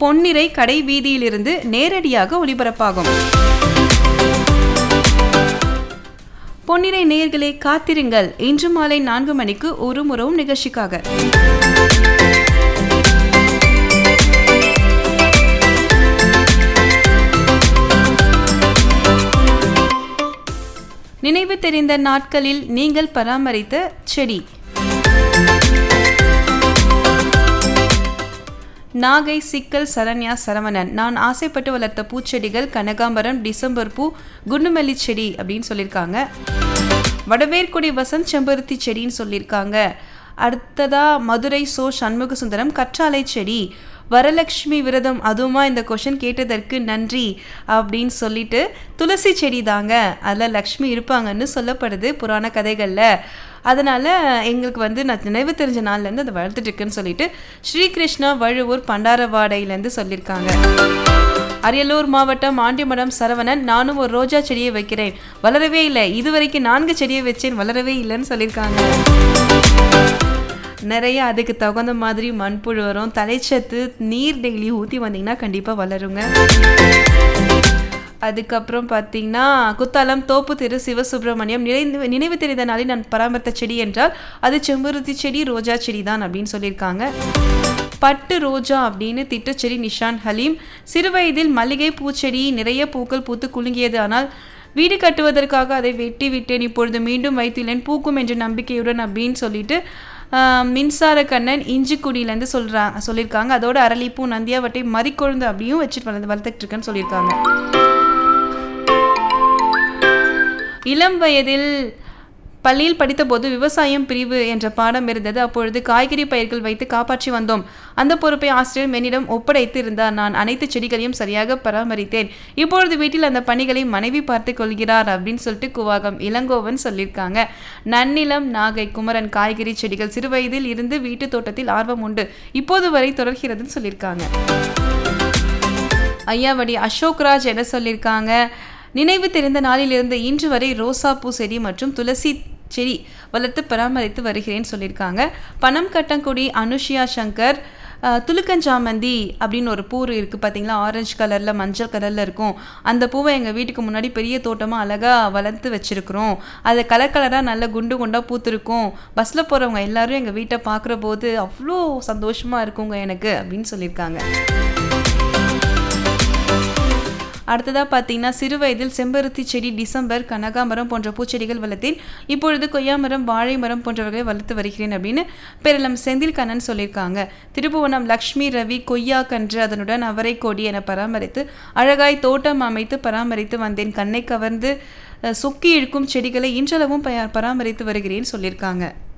பொன்னிறை கடை வீதியிலிருந்து நேரடியாக ஒளிபரப்பாகும் பொன்னிறை நேயர்களே காத்திருங்கள் இன்று மாலை நான்கு மணிக்கு ஒரு முறவும் நிகழ்ச்சிக்காக நினைவு தெரிந்த நாட்களில் நீங்கள் பராமரித்த செடி நாகை சிக்கல் சரண்யா சரவணன் நான் ஆசைப்பட்டு வளர்த்த பூச்செடிகள் கனகாம்பரம் டிசம்பர் பூ குண்டுமல்லி செடி அப்படின்னு சொல்லியிருக்காங்க வடவேற்குடி வசந்த் செம்பருத்தி செடின்னு சொல்லியிருக்காங்க அடுத்ததா மதுரை சோ சண்முக சுந்தரம் கற்றாழை செடி வரலக்ஷ்மி விரதம் அதுவுமா இந்த கொஷின் கேட்டதற்கு நன்றி அப்படின்னு சொல்லிட்டு துளசி செடி தாங்க அதில் லக்ஷ்மி இருப்பாங்கன்னு சொல்லப்படுது புராண கதைகளில் அதனால் எங்களுக்கு வந்து நான் நினைவு தெரிஞ்ச நாள்லேருந்து அதை வளர்த்துட்டு இருக்குன்னு சொல்லிட்டு ஸ்ரீகிருஷ்ணா வழுவூர் பண்டாரவாடையிலேருந்து சொல்லியிருக்காங்க அரியலூர் மாவட்டம் ஆண்டிமடம் சரவணன் நானும் ஒரு ரோஜா செடியை வைக்கிறேன் வளரவே இல்லை இது வரைக்கும் நான்கு செடியை வச்சேன் வளரவே இல்லைன்னு சொல்லியிருக்காங்க நிறைய அதுக்கு தகுந்த மாதிரி மண்புழு வரும் தலைச்சத்து நீர் டெய்லி ஊற்றி வந்தீங்கன்னா கண்டிப்பாக வளருங்க அதுக்கப்புறம் பார்த்தீங்கன்னா குத்தாலம் தோப்பு திரு சிவசுப்பிரமணியம் நினைவு நினைவு தெரிந்த நாளில் நான் பராமரித்த செடி என்றால் அது செம்பருத்தி செடி ரோஜா செடி தான் அப்படின்னு சொல்லியிருக்காங்க பட்டு ரோஜா அப்படின்னு திட்டச்செடி நிஷான் ஹலீம் சிறுவயதில் மல்லிகை பூச்செடி நிறைய பூக்கள் பூத்து குலுங்கியது ஆனால் வீடு கட்டுவதற்காக அதை வெட்டி விட்டேன் இப்பொழுது மீண்டும் வைத்துள்ளேன் பூக்கும் என்ற நம்பிக்கையுடன் அப்படின்னு சொல்லிட்டு ஆஹ், மின்சார கண்ணன் இஞ்சிக்குடியிலேருந்து சொல்கிறாங்க சொல்லியிருக்காங்க அதோட அரளிப்பூ நந்தியாவட்டை மறிக்கொழுந்து அப்படியும் வச்சுட்டு வளர்ந்து வளர்த்துட்டு இருக்கேன்னு சொல்லியிருக்காங்க இளம் வயதில் பள்ளியில் படித்தபோது விவசாயம் பிரிவு என்ற பாடம் இருந்தது அப்பொழுது காய்கறி பயிர்கள் வைத்து காப்பாற்றி வந்தோம் அந்த பொறுப்பை ஆசிரியர் என்னிடம் ஒப்படைத்து இருந்தார் நான் அனைத்து செடிகளையும் சரியாக பராமரித்தேன் இப்பொழுது வீட்டில் அந்த பணிகளை மனைவி பார்த்து கொள்கிறார் அப்படின்னு சொல்லிட்டு குவாகம் இளங்கோவன் சொல்லியிருக்காங்க நன்னிலம் நாகை குமரன் காய்கறி செடிகள் சிறுவயதில் இருந்து வீட்டு தோட்டத்தில் ஆர்வம் உண்டு இப்போது வரை தொடர்கிறதுன்னு சொல்லியிருக்காங்க ஐயாவடி அசோக்ராஜ் என்ன சொல்லியிருக்காங்க நினைவு தெரிந்த நாளிலிருந்து இன்று வரை ரோசாப்பூ செடி மற்றும் துளசி செடி வளர்த்து பராமரித்து வருகிறேன்னு சொல்லியிருக்காங்க பனம் கட்டங்குடி அனுஷியா சங்கர் அஹ், துலுக்கஞ்சாமந்தி அப்படின்னு ஒரு பூ இருக்குது பார்த்தீங்களா ஆரஞ்சு கலரில் மஞ்சள் கலரில் இருக்கும் அந்த பூவை எங்கள் வீட்டுக்கு முன்னாடி பெரிய தோட்டமாக அழகாக வளர்த்து வச்சுருக்குறோம் அது கலர் கலராக நல்ல குண்டு குண்டாக பூத்துருக்கும் பஸ்ஸில் போகிறவங்க எல்லாரும் எங்கள் வீட்டை பார்க்குற போது அவ்வளோ சந்தோஷமாக இருக்குங்க எனக்கு அப்படின்னு சொல்லியிருக்காங்க அடுத்ததாக பார்த்தீங்கன்னா சிறு வயதில் செம்பருத்தி செடி டிசம்பர் கனகாமரம் போன்ற பூச்செடிகள் வளர்த்தேன் இப்பொழுது கொய்யாமரம் வாழை மரம் போன்றவர்களை வளர்த்து வருகிறேன் அப்படின்னு பெருளம் செந்தில் கண்ணன் சொல்லியிருக்காங்க திருப்புவனம் லக்ஷ்மி ரவி கொய்யா கன்று அதனுடன் அவரை கொடி என பராமரித்து அழகாய் தோட்டம் அமைத்து பராமரித்து வந்தேன் கண்ணை கவர்ந்து அஹ், சொக்கி இழுக்கும் செடிகளை இன்றளவும் பய- பராமரித்து வருகிறேன் சொல்லியிருக்காங்க